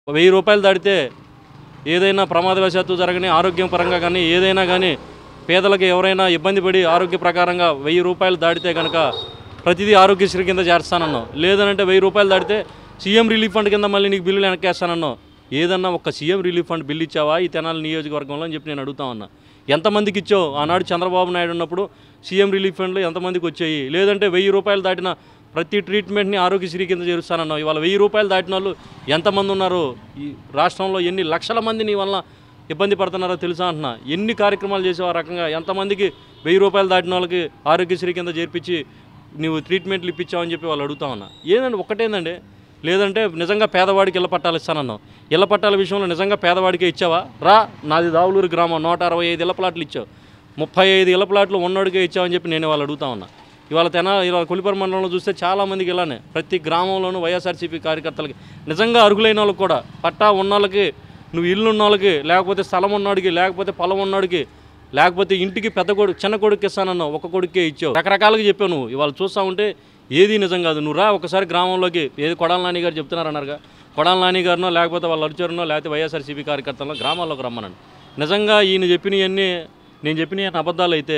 వెయ్యి రూపాయలు దాటితే ఏదైనా ప్రమాదవశాత్తు జరగని ఆరోగ్యం పరంగా కానీ ఏదైనా కానీ పేదలకు ఎవరైనా ఇబ్బంది పడి ఆరోగ్య ప్రకారంగా వెయ్యి రూపాయలు దాటితే కనుక ప్రతిదీ ఆరోగ్యశ్రీ కింద చేస్తానన్నావు లేదనంటే వెయ్యి రూపాయలు దాటితే సీఎం రిలీఫ్ ఫండ్ కింద మళ్ళీ నీకు బిల్లులు వెనక్కేస్తానన్నావు ఏదన్నా ఒక సీఎం రిలీఫ్ ఫండ్ బిల్లు ఇచ్చావా ఈ తెనాలి నియోజకవర్గంలో అని చెప్పి నేను అడుగుతా ఉన్నా ఎంతమందికి ఇచ్చావు ఆనాడు చంద్రబాబు నాయుడు ఉన్నప్పుడు సీఎం రిలీఫ్ ఫండ్లు ఎంతమందికి వచ్చాయి లేదంటే వెయ్యి రూపాయలు దాటిన ప్రతి ట్రీట్మెంట్ని ఆరోగ్యశ్రీ కింద చేరుస్తానన్నావు ఇవాళ వెయ్యి రూపాయలు దాటిన వాళ్ళు ఎంతమంది ఉన్నారు ఈ రాష్ట్రంలో ఎన్ని లక్షల మంది నీ వల్ల ఇబ్బంది పడుతున్నారో తెలుసా అంటున్నా ఎన్ని కార్యక్రమాలు చేసావు ఆ రకంగా ఎంతమందికి వెయ్యి రూపాయలు దాటిన వాళ్ళకి ఆరోగ్యశ్రీ కింద చేర్పించి నువ్వు ట్రీట్మెంట్లు ఇప్పించావని చెప్పి వాళ్ళు అడుగుతా ఉన్నా ఏందండి ఒకటేందండి లేదంటే నిజంగా పేదవాడికి ఇళ్ళ పట్టాలు ఇస్తానన్నావు ఇళ్ళ పట్టాల విషయంలో నిజంగా పేదవాడికే ఇచ్చావా రా నాది దావులూరు గ్రామం నూట అరవై ఐదు ఇళ్ళ ప్లాట్లు ఇచ్చావు ముప్పై ఐదు ఇళ్ళ ప్లాట్లు ఉన్నోడికే ఇచ్చావని చెప్పి నేను వాళ్ళు అడుగుతా ఉన్నా ఇవాళ తెనా ఇవాళ కొలిపర మండలంలో చూస్తే చాలామందికి ఇలానే ప్రతి గ్రామంలోనూ వైఎస్ఆర్సీపీ కార్యకర్తలకి నిజంగా అర్హులైన వాళ్ళకి కూడా పట్టా ఉన్న వాళ్ళకి నువ్వు ఇల్లు ఉన్న వాళ్ళకి లేకపోతే స్థలం ఉన్నోడికి లేకపోతే పొలం ఉన్నోడికి లేకపోతే ఇంటికి పెద్ద కొడుకు చిన్న కొడుకు ఇస్తానన్నావు ఒక కొడుకే ఇచ్చావు రకరకాలుగా చెప్పావు నువ్వు ఇవాళ చూస్తూ ఉంటే ఏది నిజం కాదు నువ్వు రా ఒకసారి గ్రామంలోకి ఏది కొడాల నాని గారు చెప్తున్నారన్నారుగా కొడాల నాని గారినో లేకపోతే వాళ్ళ అరుచరునో లేకపోతే వైఎస్ఆర్సీపీ కార్యకర్తలను గ్రామాల్లోకి రమ్మనండి నిజంగా ఈయన చెప్పినవన్నీ నేను చెప్పిన అబద్ధాలు అయితే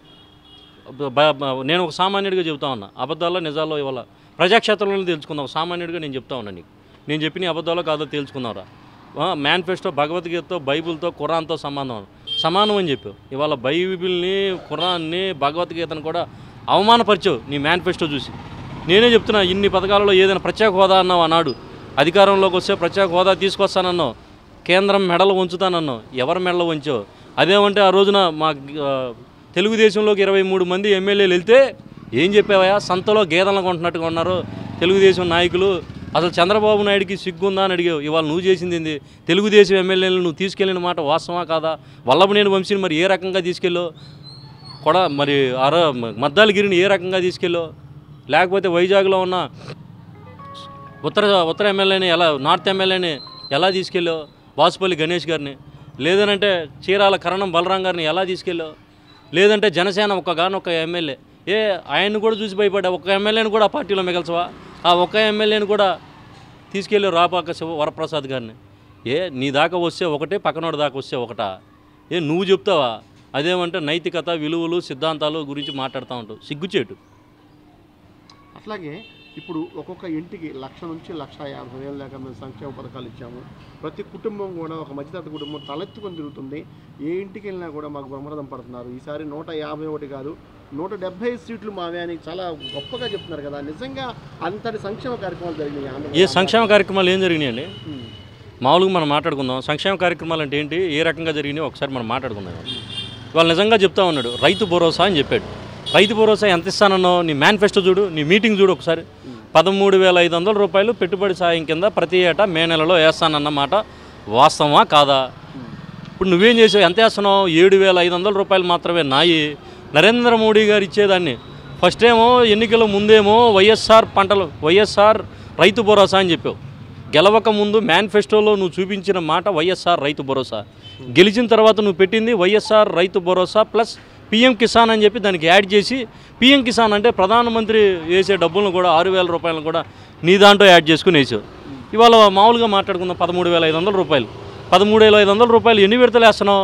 బ- బ- నేను ఒక సామాన్యుడిగా చెబుతా ఉన్నా అబద్ధాల్లో నిజాల్లో ఇవాళ ప్రజాక్షేత్రంలో తెలుసుకుందాం ఒక సామాన్యుడిగా నేను చెప్తా ఉన్నా నీకు నేను చెప్పిన అబద్ధాలో కాదో తెలుసుకుందాంరా మేనిఫెస్టో భగవద్గీతతో బైబిల్తో ఖురాన్తో సంబంధం సమానం అని చెప్పావు ఇవాళ బైబిల్ని ఖురాన్ని భగవద్గీతను కూడా అవమానపరిచావు నీ మేనిఫెస్టో చూసి నేనే చెప్తున్నా ఇన్ని పథకాలలో ఏదైనా ప్రత్యేక హోదా అన్నావు ఆనాడు అధికారంలోకి వస్తే ప్రత్యేక హోదా తీసుకొస్తానన్నావు కేంద్రం మెడలు ఉంచుతానన్నావు ఎవరి మెడలు ఉంచావు అదేమంటే ఆ రోజున మా ఆ, తెలుగుదేశంలోకి ఇరవై మూడు మంది ఎమ్మెల్యేలు వెళ్తే ఏం చెప్పావా సంతలో గేదెలను కొంటున్నట్టుగా ఉన్నారు తెలుగుదేశం నాయకులు అసలు చంద్రబాబు నాయుడికి సిగ్గుందా అని అడిగావు ఇవాళ నువ్వు చేసింది ఏంది తెలుగుదేశం ఎమ్మెల్యేలు నువ్వు తీసుకెళ్ళిన మాట వాస్తవా కాదా వల్లభనేని వంశీని మరి ఏ రకంగా తీసుకెళ్ళో కూడా మరి అర మద్దాలగిరిని ఏ రకంగా తీసుకెళ్ళో లేకపోతే వైజాగ్లో ఉన్న ఉత్తర ఉత్తర ఎమ్మెల్యేని ఎలా నార్త్ ఎమ్మెల్యేని ఎలా తీసుకెళ్ళో వాసుపల్లి గణేష్ గారిని లేదనంటే చీరాల కరణం బలరాం గారిని ఎలా తీసుకెళ్ళో లేదంటే జనసేన ఒక గానొక్క ఎమ్మెల్యే ఏ ఆయన్ని కూడా చూసి భయపడ్డా ఒక ఎమ్మెల్యేని కూడా ఆ పార్టీలో మిగల్చవా ఆ ఒక్క ఎమ్మెల్యేని కూడా తీసుకెళ్ళి రాపాక శివ వరప్రసాద్ గారిని ఏ నీ దాకా వస్తే ఒకటే పక్కనోడి దాకా వస్తే ఒకటా ఏ నువ్వు చెప్తావా అదేమంటే నైతికత విలువలు సిద్ధాంతాలు గురించి మాట్లాడుతూ ఉంటావు సిగ్గుచేటు అట్లాగే ఇప్పుడు ఒక్కొక్క ఇంటికి లక్ష నుంచి లక్ష యాభై వేల దాకా మేము సంక్షేమ పథకాలు ఇచ్చాము ప్రతి కుటుంబం కూడా ఒక మధ్యతరగతి కుటుంబం తలెత్తుకొని తిరుగుతుంది ఏ ఇంటికి వెళ్ళినా కూడా మాకు బ్రహ్మరథం పడుతున్నారు ఈసారి నూట యాభై ఒకటి కాదు నూట డెబ్బై సీట్లు మావే అని చాలా గొప్పగా చెప్తున్నారు కదా నిజంగా అంతటి సంక్షేమ కార్యక్రమాలు జరిగినాయి ఏ ఆంధ్రప్రదేశ్ సంక్షేమ కార్యక్రమాలు ఏం జరిగినాయండి ఉమ్. మామూలుగా మనం మాట్లాడుకుందాం సంక్షేమ కార్యక్రమాలు అంటే ఏంటి ఏ రకంగా జరిగినాయో ఒకసారి మనం మాట్లాడుకుందాం వాళ్ళు నిజంగా చెప్తా ఉన్నాడు రైతు భరోసా అని చెప్పాడు రైతు భరోసా ఎంత ఇస్తానన్నో నీ మేనిఫెస్టో చూడు నీ మీటింగ్ చూడు ఒకసారి పదమూడు వేల ఐదు వందల రూపాయలు పెట్టుబడి సాయం కింద ప్రతి ఏటా మే నెలలో వేస్తానన్న మాట వాస్తవమా కాదా ఇప్పుడు నువ్వేం చేసావు ఎంత వేస్తున్నావు ఏడు వేల ఐదు వందల రూపాయలు మాత్రమే నాయి నరేంద్ర మోడీ గారు ఇచ్చేదాన్ని ఫస్ట్ ఏమో ఎన్నికల ముందేమో వైఎస్ఆర్ పంటలు వైఎస్ఆర్ రైతు భరోసా అని చెప్పావు గెలవక ముందు మేనిఫెస్టోలో నువ్వు చూపించిన మాట వైఎస్ఆర్ రైతు భరోసా గెలిచిన తర్వాత నువ్వు పెట్టింది వైఎస్ఆర్ రైతు భరోసా ప్లస్ పిఎం కిసాన్ అని చెప్పి దానికి యాడ్ చేసి పిఎం కిసాన్ అంటే ప్రధానమంత్రి వేసే డబ్బులను కూడా ఆరు వేల రూపాయలను కూడా నీ దాంట్లో యాడ్ చేసుకుని వేసావు ఇవాళ మామూలుగా మాట్లాడుకుందాం పదమూడు వేల ఐదు వందల రూపాయలు పదమూడు వేల ఐదు వందల రూపాయలు ఎన్ని విడతలు వేస్తున్నావు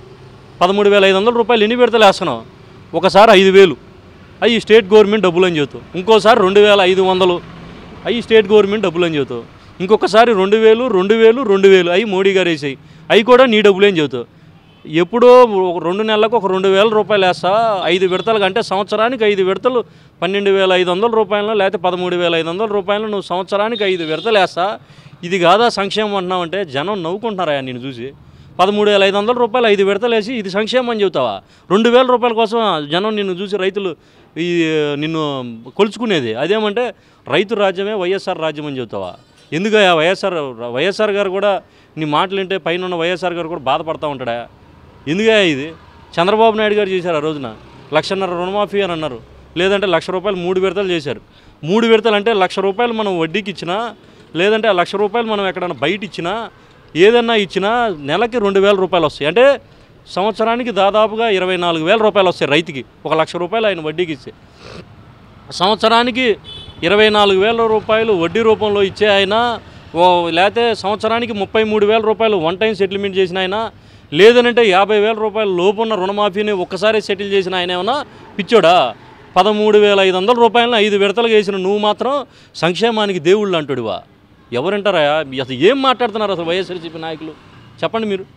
పదమూడు వేల ఐదు వందల రూపాయలు ఎన్ని విడతలు వేస్తున్నావు ఒకసారి ఐదు వేలు అవి స్టేట్ గవర్నమెంట్ డబ్బులు అని చెబుతావు ఇంకోసారి రెండు వేల ఐదు వందలు అవి స్టేట్ గవర్నమెంట్ డబ్బులు అని చెబుతావు ఇంకొకసారి రెండు వేలు రెండు వేలు రెండు వేలు అవి మోడీ గారు వేసాయి అవి కూడా నీ డబ్బులు అని చెబుతావు ఎప్పుడో ఒక రెండు నెలలకు ఒక రెండు వేల రూపాయలు వేస్తా ఐదు విడతలు అంటే సంవత్సరానికి ఐదు విడతలు పన్నెండు వేల ఐదు వందల రూపాయలు లేకపోతే పదమూడు వేల ఐదు వందల రూపాయలు నువ్వు సంవత్సరానికి ఐదు విడతలు వేస్తా ఇది కాదా సంక్షేమం అంటున్నావంటే జనం నవ్వుకుంటున్నారా నేను చూసి పదమూడు వేల ఐదు వందల రూపాయలు ఐదు విడతలు వేసి ఇది సంక్షేమం అని చెబుతావా రెండు వేల రూపాయల కోసం జనం నిన్ను చూసి రైతులు ఈ నిన్ను కొలుచుకునేది అదేమంటే రైతు రాజ్యమే వైఎస్ఆర్ రాజ్యం అని చెబుతావా ఎందుకయ్యా వైఎస్ఆర్ వైఎస్ఆర్ గారు కూడా నీ మాటలు వింటే పైన ఉన్న వైఎస్ఆర్ గారు కూడా బాధపడతా ఉంటాడా ఎందుకయ్యా ఇది చంద్రబాబు నాయుడు గారు చేశారు ఆ రోజున లక్షన్నర రుణమాఫీ అని అన్నారు లేదంటే లక్ష రూపాయలు మూడు విడతలు చేశారు మూడు విడతలు అంటే లక్ష రూపాయలు మనం వడ్డీకి ఇచ్చినా లేదంటే ఆ లక్ష రూపాయలు మనం ఎక్కడైనా బయట ఇచ్చినా ఏదన్నా ఇచ్చినా నెలకి రెండు వేల రూపాయలు వస్తాయి అంటే సంవత్సరానికి దాదాపుగా ఇరవై నాలుగు వేల రూపాయలు వస్తాయి రైతుకి ఒక లక్ష రూపాయలు ఆయన వడ్డీకి ఇస్తే సంవత్సరానికి ఇరవై నాలుగు వేల రూపాయలు వడ్డీ రూపంలో ఇచ్చే ఆయన ఓ లేకపోతే సంవత్సరానికి ముప్పై మూడు వేల రూపాయలు వన్ టైం సెటిల్మెంట్ చేసిన ఆయన లేదనంటే యాభై వేల రూపాయల లోపున్న రుణమాఫీని ఒక్కసారి సెటిల్ చేసిన ఆయన ఏమన్నా పిచ్చోడా పదమూడు వేల ఐదు వందల రూపాయలను ఐదు విడతలు వేసిన నువ్వు మాత్రం సంక్షేమానికి దేవుళ్ళు అంటుడివా ఎవరంటారా అసలు ఏం మాట్లాడుతున్నారు అసలు వైఎస్ఆర్సీపీ నాయకులు చెప్పండి మీరు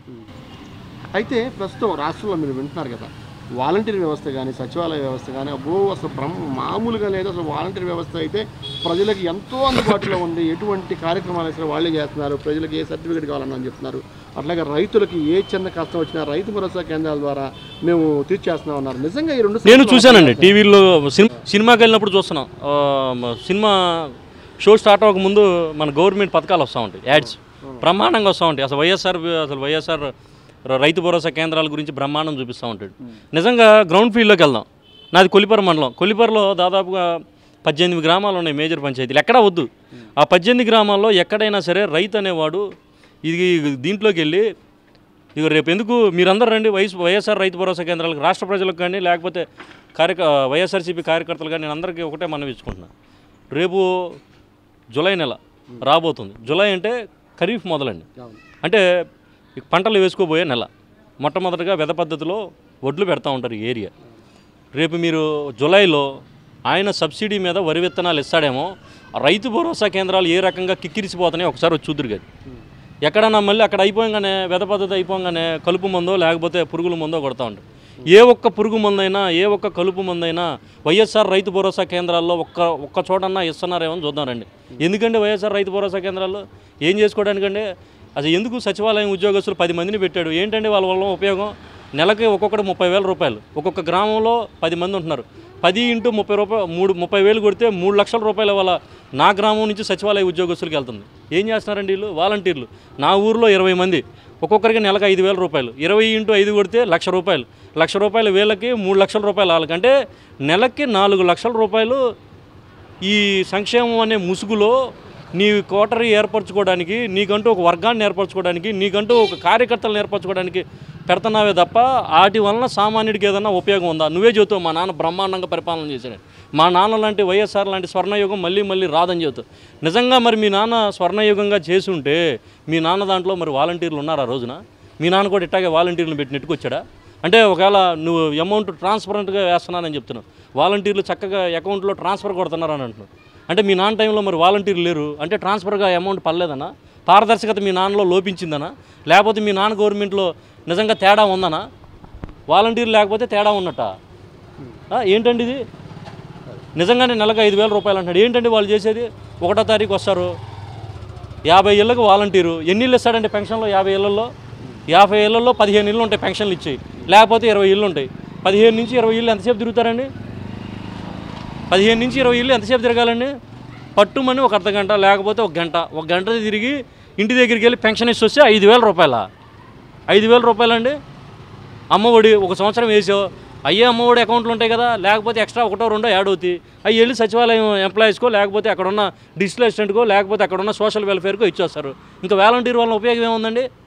అయితే ప్రస్తుతం రాష్ట్రంలో మీరు వింటున్నారు కదా వాలంటీర్ వ్యవస్థ కానీ సచివాలయ వ్యవస్థ కానీ అబ్బో అసలు బ్రహ్మ మామూలుగా లేదు అసలు వాలంటీర్ వ్యవస్థ అయితే ప్రజలకు ఎంతో అందుబాటులో ఉంది ఎటువంటి కార్యక్రమాలు అసలు వాళ్ళే చేస్తున్నారు ప్రజలకు ఏ సర్టిఫికేట్ కావాలన్నా అని చెప్తున్నారు అట్లాగే రైతులకి ఏ చిన్న కష్టం వచ్చినా రైతు భరోసా కేంద్రాల ద్వారా మేము తీర్చేస్తున్నాం అన్నారు నిజంగా ఈ రెండు నేను సంవత్సరాలు చూశానండి టీవీలో సినిమా సినిమాకి వెళ్ళినప్పుడు చూస్తున్నాం ఆ, మ- సినిమా షో స్టార్ట్ అవ్వక ముందు మన గవర్నమెంట్ పథకాలు వస్తూ ఉంటాయి యాడ్స్ బ్రహ్మాండంగా వస్తూ ఉంటాయి అసలు వైఎస్ఆర్ అసలు వైఎస్ఆర్ ర- రైతు భరోసా కేంద్రాల గురించి బ్రహ్మాండం చూపిస్తూ ఉంటాడు నిజంగా గ్రౌండ్ ఫీల్డ్లోకి వెళ్దాం నాది కొలిపర మండలం కొలిపరలో దాదాపుగా పద్దెనిమిది గ్రామాలు ఉన్నాయి మేజర్ పంచాయతీలు ఎక్కడా వద్దు ఆ పద్దెనిమిది గ్రామాల్లో ఎక్కడైనా సరే రైతు అనేవాడు ఇది దీంట్లోకి వెళ్ళి ఇక రేపు ఎందుకు మీరందరూ రండి వైఎస్ వైఎస్ఆర్ రైతు భరోసా కేంద్రాలకు రాష్ట్ర ప్రజలకు కానీ లేకపోతే కార్యక వైఎస్ఆర్సీపీ కార్యకర్తలు కానీ నేను అందరికీ ఒకటే మనం ఇచ్చుకుంటున్నాను రేపు జూలై నెల రాబోతుంది జూలై అంటే ఖరీఫ్ మొదలండి అవును. అంటే ఈ పంటలు వేసుకోబోయే నెల మొట్టమొదటిగా వెద పద్ధతిలో వడ్లు పెడతా ఉంటారు ఈ ఏరియా రేపు మీరు జూలైలో ఆయన సబ్సిడీ మీద వరి విత్తనాలు ఇస్తాడేమో రైతు భరోసా కేంద్రాలు ఏ రకంగా కిక్కిరిసిపోతున్నాయో ఒకసారి వచ్చి చూదురు కదా ఎక్కడన్నా మళ్ళీ అక్కడ అయిపోగానే వెద పద్ధతి అయిపోగానే కలుపు మందో లేకపోతే పురుగుల మందో కొడతా ఉంటారు ఏ ఒక్క పురుగు మందైనా ఏ ఒక్క కలుపు మందైనా వైఎస్ఆర్ రైతు భరోసా కేంద్రాల్లో ఒక్క ఒక్క చోటన్నా ఇస్తున్నారేమో అని చూద్దాం రండి ఎందుకంటే వైఎస్ఆర్ రైతు భరోసా కేంద్రాల్లో ఏం చేసుకోవడానికంటే అసలు ఎందుకు సచివాలయం ఉద్యోగస్తులు పది మందిని పెట్టాడు ఏంటంటే వాళ్ళ వల్ల ఉపయోగం నెలకి ఒక్కొక్కటి ముప్పై వేల రూపాయలు ఒక్కొక్క గ్రామంలో పది మంది ఉంటున్నారు పది ఇంటూ ముప్పై రూపాయలు మూడు ముప్పై వేలు కొడితే మూడు లక్షల రూపాయల వల్ల నా గ్రామం నుంచి సచివాలయ ఉద్యోగస్తులకు వెళ్తుంది ఏం చేస్తున్నారండి వీళ్ళు వాలంటీర్లు నా ఊర్లో ఇరవై మంది ఒక్కొక్కరికి నెలకు ఐదు వేల రూపాయలు ఇరవై ఇంటూ ఐదు కొడితే లక్ష రూపాయలు లక్ష రూపాయలు వీళ్ళకి మూడు లక్షల రూపాయలు వాళ్ళకి అంటే నెలకి నాలుగు లక్షల రూపాయలు ఈ సంక్షేమం అనే ముసుగులో నీ కోటరీ ఏర్పరచుకోవడానికి నీకంటూ ఒక వర్గాన్ని ఏర్పరచుకోవడానికి నీకంటూ ఒక కార్యకర్తలను ఏర్పరచుకోవడానికి పెడుతున్నావే తప్ప వాటి వలన సామాన్యుడికి ఏదైనా ఉపయోగం ఉందా నువ్వే చెబుతావు మా నాన్న బ్రహ్మాండంగా పరిపాలన చేశాడు మా నాన్న లాంటి వైఎస్ఆర్ లాంటి స్వర్ణయుగం మళ్ళీ మళ్ళీ రాదని చెబుతావు నిజంగా మరి మీ నాన్న స్వర్ణయుగంగా చేసి ఉంటే మీ నాన్న దాంట్లో మరి వాలంటీర్లు ఉన్నారా ఆ రోజున మీ నాన్న కూడా ఇట్టాగే వాలంటీర్లను పెట్టి నెట్టుకొచ్చాడా అంటే ఒకవేళ నువ్వు అమౌంట్ ట్రాన్స్పరెంట్గా వేస్తున్నానని చెప్తున్నావు వాలంటీర్లు చక్కగా అకౌంట్లో ట్రాన్స్ఫర్ కొడుతున్నారని అంటున్నావు అంటే మీ నాన్న టైంలో మరి వాలంటీర్లు లేరు అంటే ట్రాన్స్ఫర్గా అమౌంట్ పర్లేదనా పారదర్శకత మీ నాన్నలో లోపించిందనా లేకపోతే మీ నాన్న గవర్నమెంట్లో నిజంగా తేడా ఉందనా వాలంటీర్లు లేకపోతే తేడా ఉన్నట్ట ఆ, ఏంటండి ఇది నిజంగానే నెలకు ఐదు వేల రూపాయలు అంటాడు ఏంటండి వాళ్ళు చేసేది ఒకటో తారీఖు వస్తారు యాభై ఏళ్ళకు వాలంటీరు ఎన్ని ఇళ్ళు ఇస్తాడండి పెన్షన్లో యాభై ఏళ్ళల్లో యాభై ఏళ్ళల్లో పదిహేను ఇళ్ళు ఉంటాయి పెన్షన్లు ఇచ్చి లేకపోతే ఇరవై ఇళ్ళు ఉంటాయి పదిహేను నుంచి ఇరవై ఇళ్ళు ఎంతసేపు తిరుగుతారండి పదిహేను నుంచి ఇరవై ఇళ్ళు ఎంతసేపు తిరగాలండి పట్టుమని ఒక అర్ధ గంట లేకపోతే ఒక గంట ఒక గంట తిరిగి ఇంటి దగ్గరికి వెళ్ళి పెన్షన్ ఇచ్చి వస్తే ఐదు వేల రూపాయల ఐదు వేల రూపాయలండి అమ్మఒడి ఒక సంవత్సరం వేసావు అయ్యే అమ్మఒడి అకౌంట్లు ఉంటాయి కదా లేకపోతే ఎక్స్ట్రా ఒకటో రెండో యాడ్ అవుతాయి అవి వెళ్ళి సచివాలయం ఎంప్లాయీస్కో లేకపోతే అక్కడ ఉన్న డిజిటల్ అసిస్టెంట్కో లేకపోతే అక్కడ ఉన్న సోషల్ వెల్ఫేర్కో ఇచ్చేస్తారు ఇంకా వాలంటీర్ వల్ల ఉపయోగం ఏముందండి